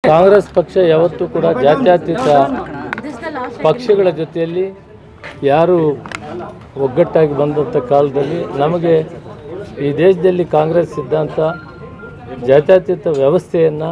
ಕಾಂಗ್ರೆಸ್ ಪಕ್ಷ ಯಾವತ್ತೂ ಕೂಡ ಜಾತ್ಯತೀತ ಪಕ್ಷಗಳ ಜೊತೆಯಲ್ಲಿ ಯಾರು ಒಗ್ಗಟ್ಟಾಗಿ ಬಂದಂಥ ಕಾಲದಲ್ಲಿ ನಮಗೆ ಈ ದೇಶದಲ್ಲಿ ಕಾಂಗ್ರೆಸ್ ಸಿದ್ಧಾಂತ ಜಾತ್ಯತೀತ ವ್ಯವಸ್ಥೆಯನ್ನು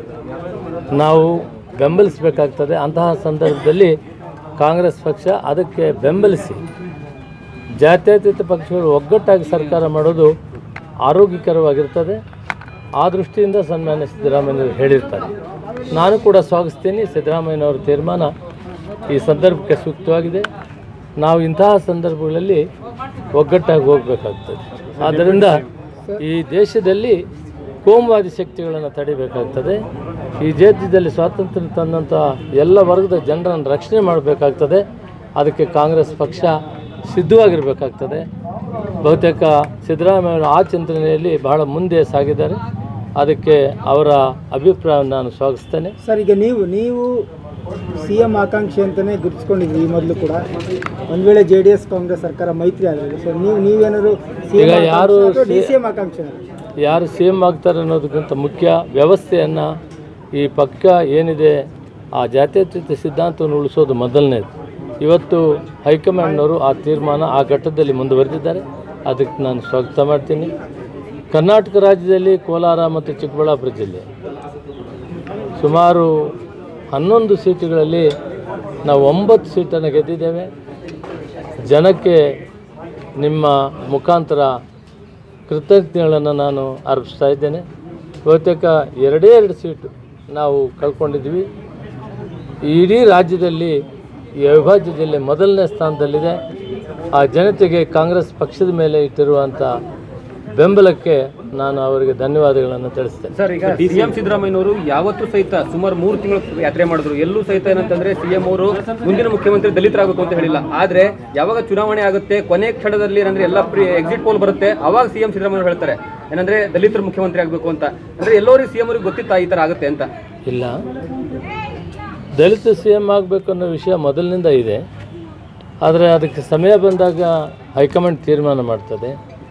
ನಾವು ಬೆಂಬಲಿಸಬೇಕಾಗ್ತದೆ ಅಂತಹ ಸಂದರ್ಭದಲ್ಲಿ ಕಾಂಗ್ರೆಸ್ ಪಕ್ಷ ಅದಕ್ಕೆ ಬೆಂಬಲಿಸಿ ಜಾತ್ಯತೀತ ಪಕ್ಷಗಳು ಒಗ್ಗಟ್ಟಾಗಿ ಸರ್ಕಾರ ಮಾಡೋದು ಆರೋಗ್ಯಕರವಾಗಿರ್ತದೆ ಆ ದೃಷ್ಟಿಯಿಂದ ಸನ್ಮಾನ್ಯ ಸಿದ್ದರಾಮಯ್ಯವರು ಹೇಳಿರ್ತಾರೆ ನಾನು ಕೂಡ ಸ್ವಾಗತಿಸ್ತೀನಿ ಸಿದ್ದರಾಮಯ್ಯನವರ ತೀರ್ಮಾನ ಈ ಸಂದರ್ಭಕ್ಕೆ ಸೂಕ್ತವಾಗಿದೆ ನಾವು ಇಂತಹ ಸಂದರ್ಭಗಳಲ್ಲಿ ಒಗ್ಗಟ್ಟಾಗಿ ಹೋಗಬೇಕಾಗ್ತದೆ ಆದ್ದರಿಂದ ಈ ದೇಶದಲ್ಲಿ ಕೋಮುವಾದಿ ಶಕ್ತಿಗಳನ್ನು ತಡಿಬೇಕಾಗ್ತದೆ ಈ ದೇಶದಲ್ಲಿ ಸ್ವಾತಂತ್ರ್ಯ ತಂದಂಥ ಎಲ್ಲ ವರ್ಗದ ಜನರನ್ನು ರಕ್ಷಣೆ ಮಾಡಬೇಕಾಗ್ತದೆ ಅದಕ್ಕೆ ಕಾಂಗ್ರೆಸ್ ಪಕ್ಷ ಸಿದ್ಧವಾಗಿರಬೇಕಾಗ್ತದೆ ಬಹುತೇಕ ಸಿದ್ದರಾಮಯ್ಯ ಆ ಚಿಂತನೆಯಲ್ಲಿ ಬಹಳ ಮುಂದೆ ಸಾಗಿದ್ದಾರೆ ಅದಕ್ಕೆ ಅವರ ಅಭಿಪ್ರಾಯವನ್ನು ನಾನು ಸ್ವಾಗತಿಸ್ತೇನೆ ಸರ್ ಈಗ ನೀವು ನೀವು ಸಿ ಎಂ ಆಕಾಂಕ್ಷಿ ಅಂತಲೇ ಗುರುತಿಸ್ಕೊಂಡಿದ್ವಿ ಈ ಮೊದಲು ಕೂಡ ಒಂದು ವೇಳೆ ಜೆ ಡಿ ಎಸ್ ಕಾಂಗ್ರೆಸ್ ಸರ್ಕಾರ ಮೈತ್ರಿ ಆಗಿದೆ ಸರ್ ನೀವು ನೀವೇನಾದ್ರು ಸಿ ಈಗ ಯಾರು ಡಿ ಸಿ ಎಂ ಆಕಾಂಕ್ಷಿ ಯಾರು ಸಿ ಎಮ್ ಆಗ್ತಾರೆ ಅನ್ನೋದಕ್ಕಿಂತ ಮುಖ್ಯ ವ್ಯವಸ್ಥೆಯನ್ನು ಈ ಪಕ್ಷ ಏನಿದೆ ಆ ಜಾತ್ಯತೀತ ಸಿದ್ಧಾಂತವನ್ನು ಉಳಿಸೋದು ಮೊದಲನೇದು ಇವತ್ತು ಹೈಕಮಾಂಡ್ನವರು ಆ ತೀರ್ಮಾನ ಆ ಘಟ್ಟದಲ್ಲಿ ಮುಂದುವರೆದಿದ್ದಾರೆ ಅದಕ್ಕೆ ನಾನು ಸ್ವಾಗತ ಮಾಡ್ತೀನಿ ಕರ್ನಾಟಕ ರಾಜ್ಯದಲ್ಲಿ ಕೋಲಾರ ಮತ್ತು ಚಿಕ್ಕಬಳ್ಳಾಪುರ ಜಿಲ್ಲೆ ಸುಮಾರು ಹನ್ನೊಂದು ಸೀಟುಗಳಲ್ಲಿ ನಾವು ಒಂಬತ್ತು ಸೀಟನ್ನು ಗೆದ್ದಿದ್ದೇವೆ ಜನಕ್ಕೆ ನಿಮ್ಮ ಮುಖಾಂತರ ಕೃತಜ್ಞತೆಗಳನ್ನು ನಾನು ಅರ್ಪಿಸ್ತಾ ಇದ್ದೇನೆ ಬಹುತೇಕ ಎರಡೇ ಎರಡು ಸೀಟು ನಾವು ಕಳ್ಕೊಂಡಿದ್ವಿ ಇಡೀ ರಾಜ್ಯದಲ್ಲಿ ಈ ಅವಿಭಾಜ್ಯ ಜಿಲ್ಲೆ ಮೊದಲನೇ ಸ್ಥಾನದಲ್ಲಿದೆ ಆ ಜನತೆಗೆ ಕಾಂಗ್ರೆಸ್ ಪಕ್ಷದ ಮೇಲೆ ಇಟ್ಟಿರುವಂಥ ಬೆಂಬಲಕ್ಕೆ ನಾನು ಅವರಿಗೆ ಧನ್ಯವಾದಗಳನ್ನು ತಿಳಿಸ್ತೇನೆ ಸರ್ ಈಗ ಸಿಎಂ ಸಿದ್ದರಾಮಯ್ಯನವರು ಯಾವತ್ತೂ ಸಹಿತ ಸುಮಾರು ಮೂರು ತಿಂಗಳು ಯಾತ್ರೆ ಮಾಡಿದ್ರು ಎಲ್ಲೂ ಸಹಿತ ಏನಂತಂದ್ರೆ ಸಿಎಂ ಅವರು ಮುಂದಿನ ಮುಖ್ಯಮಂತ್ರಿ ದಲಿತರಾಗಬೇಕು ಅಂತ ಹೇಳಿಲ್ಲ ಆದ್ರೆ ಯಾವಾಗ ಚುನಾವಣೆ ಆಗುತ್ತೆ ಕೊನೆ ಕ್ಷಣದಲ್ಲಿ ಏನಂದ್ರೆ ಎಲ್ಲ ಪ್ರಿ ಎಕ್ಸಿಟ್ ಪೋಲ್ ಬರುತ್ತೆ ಅವಾಗ ಸಿಎಂ ಸಿದ್ದರಾಮಯ್ಯ ಹೇಳ್ತಾರೆ ಏನಂದ್ರೆ ದಲಿತರು ಮುಖ್ಯಮಂತ್ರಿ ಆಗಬೇಕು ಅಂತ ಅಂದ್ರೆ ಎಲ್ಲರಿಗೆ ಸಿಎಂ ಅವ್ರಿಗೆ ಗೊತ್ತಿತ್ತಾ ಈ ತರ ಆಗುತ್ತೆ ಅಂತ ಇಲ್ಲ ದಲಿತ ಸಿ ಎಮ್ ಆಗಬೇಕು ಅನ್ನೋ ವಿಷಯ ಮೊದಲಿನಿಂದ ಇದೆ ಆದರೆ ಅದಕ್ಕೆ ಸಮಯ ಬಂದಾಗ ಹೈಕಮಾಂಡ್ ತೀರ್ಮಾನ ಮಾಡ್ತದೆ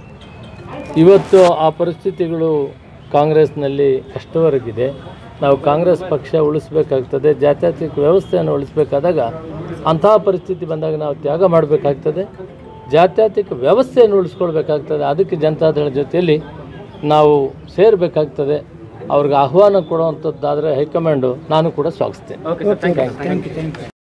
ಇವತ್ತು ಆ ಪರಿಸ್ಥಿತಿಗಳು ಕಾಂಗ್ರೆಸ್ನಲ್ಲಿ ಅಷ್ಟವರೆಗಿದೆ ನಾವು ಕಾಂಗ್ರೆಸ್ ಪಕ್ಷ ಉಳಿಸ್ಬೇಕಾಗ್ತದೆ ಜಾತ್ಯತೀತ ವ್ಯವಸ್ಥೆಯನ್ನು ಉಳಿಸ್ಬೇಕಾದಾಗ ಅಂತಹ ಪರಿಸ್ಥಿತಿ ಬಂದಾಗ ನಾವು ತ್ಯಾಗ ಮಾಡಬೇಕಾಗ್ತದೆ ಜಾತ್ಯತೀತ ವ್ಯವಸ್ಥೆಯನ್ನು ಉಳಿಸ್ಕೊಳ್ಬೇಕಾಗ್ತದೆ ಅದಕ್ಕೆ ಜನತಾದಳ ಜೊತೆಯಲ್ಲಿ ನಾವು ಸೇರಬೇಕಾಗ್ತದೆ ಅವ್ರಿಗೆ ಆಹ್ವಾನ ಕೊಡುವಂಥದ್ದಾದರೆ ಹೈಕಮಾಂಡು ನಾನು ಕೂಡ ಸ್ವಾಗತಿಸ್ತೇನೆ okay sir thank you thank you thank you